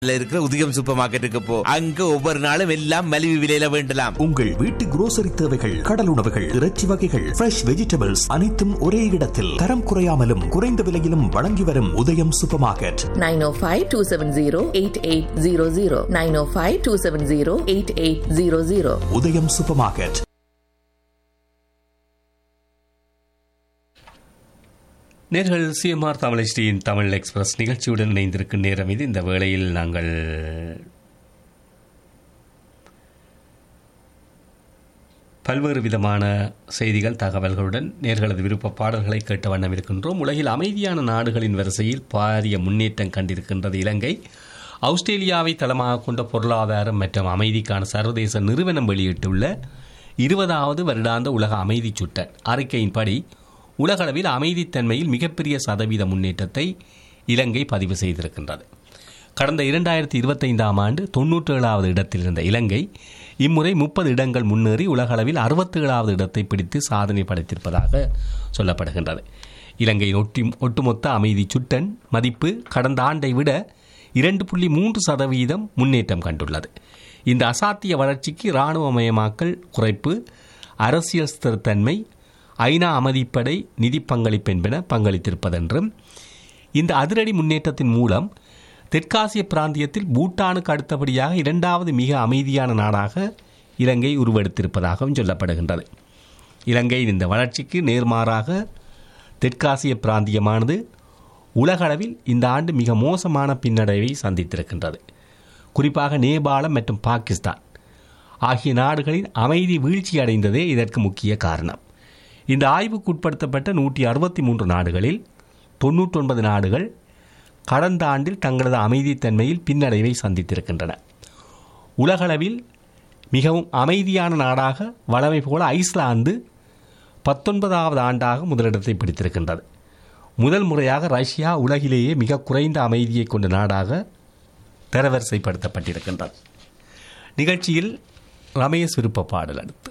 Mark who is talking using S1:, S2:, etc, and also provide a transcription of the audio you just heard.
S1: ல இருக்கிற உதயம் சூப்பர் மார்க்கெட்டுக்கு போ அங்க ஒவ்வொரு நாளும் எல்லாம் மலிவு விலையில வேண்டலாம்
S2: உங்கள் வீட்டு குரோசரி தேவைகள் கடல் உணவுகள் இறைச்சி வகைகள் ஃப்ரெஷ் வெஜிடபிள்ஸ் அனைத்தும் ஒரே இடத்தில் தரம் குறையாமலும் குறைந்த விலையிலும் வழங்கி வரும் உதயம் super market
S3: 905-270-8800 905-270-8800
S2: Udhayam super market
S4: நேர்கள் சிஎம்ஆர் தமிழஸ்ரீயின் தமிழ் எக்ஸ்பிரஸ் நிகழ்ச்சியுடன் இணைந்திருக்கும் நேரம் இது இந்த வேளையில் நாங்கள் பல்வேறு விதமான செய்திகள் தகவல்களுடன் நேர்களது விருப்ப பாடல்களை கேட்ட வண்ணம் இருக்கின்றோம் உலகில் அமைதியான நாடுகளின் வரிசையில் பாரிய முன்னேற்றம் கண்டிருக்கின்றது இலங்கை ஆஸ்திரேலியாவை தளமாக கொண்ட பொருளாதாரம் மற்றும் அமைதிக்கான சர்வதேச நிறுவனம் வெளியிட்டுள்ள இருபதாவது வருடாந்த உலக அமைதி சுட்ட அறிக்கையின்படி உலகளவில் அமைதித்தன்மையில் மிகப்பெரிய சதவீத முன்னேற்றத்தை இலங்கை பதிவு செய்திருக்கின்றது கடந்த இரண்டாயிரத்தி இருபத்தைந்தாம் ஆண்டு தொன்னூற்றேழாவது இடத்தில் இருந்த இலங்கை இம்முறை முப்பது இடங்கள் முன்னேறி உலகளவில் அறுபத்தேழாவது இடத்தை பிடித்து சாதனை படைத்திருப்பதாக சொல்லப்படுகின்றது இலங்கையின் ஒட்டி ஒட்டுமொத்த அமைதி சுட்டன் மதிப்பு கடந்த ஆண்டை விட இரண்டு புள்ளி மூன்று சதவீதம் முன்னேற்றம் கண்டுள்ளது இந்த அசாத்திய வளர்ச்சிக்கு இராணுவமயமாக்கல் குறைப்பு அரசியல் ஸ்திரத்தன்மை ஐநா அமைதிப்படை நிதி பங்களிப்பு என்பன பங்களித்திருப்பதென்றும் இந்த அதிரடி முன்னேற்றத்தின் மூலம் தெற்காசிய பிராந்தியத்தில் பூட்டானுக்கு அடுத்தபடியாக இரண்டாவது மிக அமைதியான நாடாக இலங்கை உருவெடுத்திருப்பதாகவும் சொல்லப்படுகின்றது இலங்கையின் இந்த வளர்ச்சிக்கு நேர்மாறாக தெற்காசிய பிராந்தியமானது உலகளவில் இந்த ஆண்டு மிக மோசமான பின்னடைவை சந்தித்திருக்கின்றது குறிப்பாக நேபாளம் மற்றும் பாகிஸ்தான் ஆகிய நாடுகளின் அமைதி வீழ்ச்சி அடைந்ததே இதற்கு முக்கிய காரணம் இந்த ஆய்வுக்கு உட்படுத்தப்பட்ட நூற்றி அறுபத்தி மூன்று நாடுகளில் தொன்னூற்றொன்பது நாடுகள் கடந்த ஆண்டில் தங்களது அமைதித்தன்மையில் பின்னடைவை சந்தித்திருக்கின்றன உலகளவில் மிகவும் அமைதியான நாடாக வளமை போல ஐஸ்லாந்து பத்தொன்பதாவது ஆண்டாக முதலிடத்தை பிடித்திருக்கின்றது முதல் முறையாக ரஷ்யா உலகிலேயே மிக குறைந்த அமைதியை கொண்ட நாடாக தரவரிசைப்படுத்தப்பட்டிருக்கின்றது நிகழ்ச்சியில் ரமேஷ் விருப்ப பாடல் அடுத்து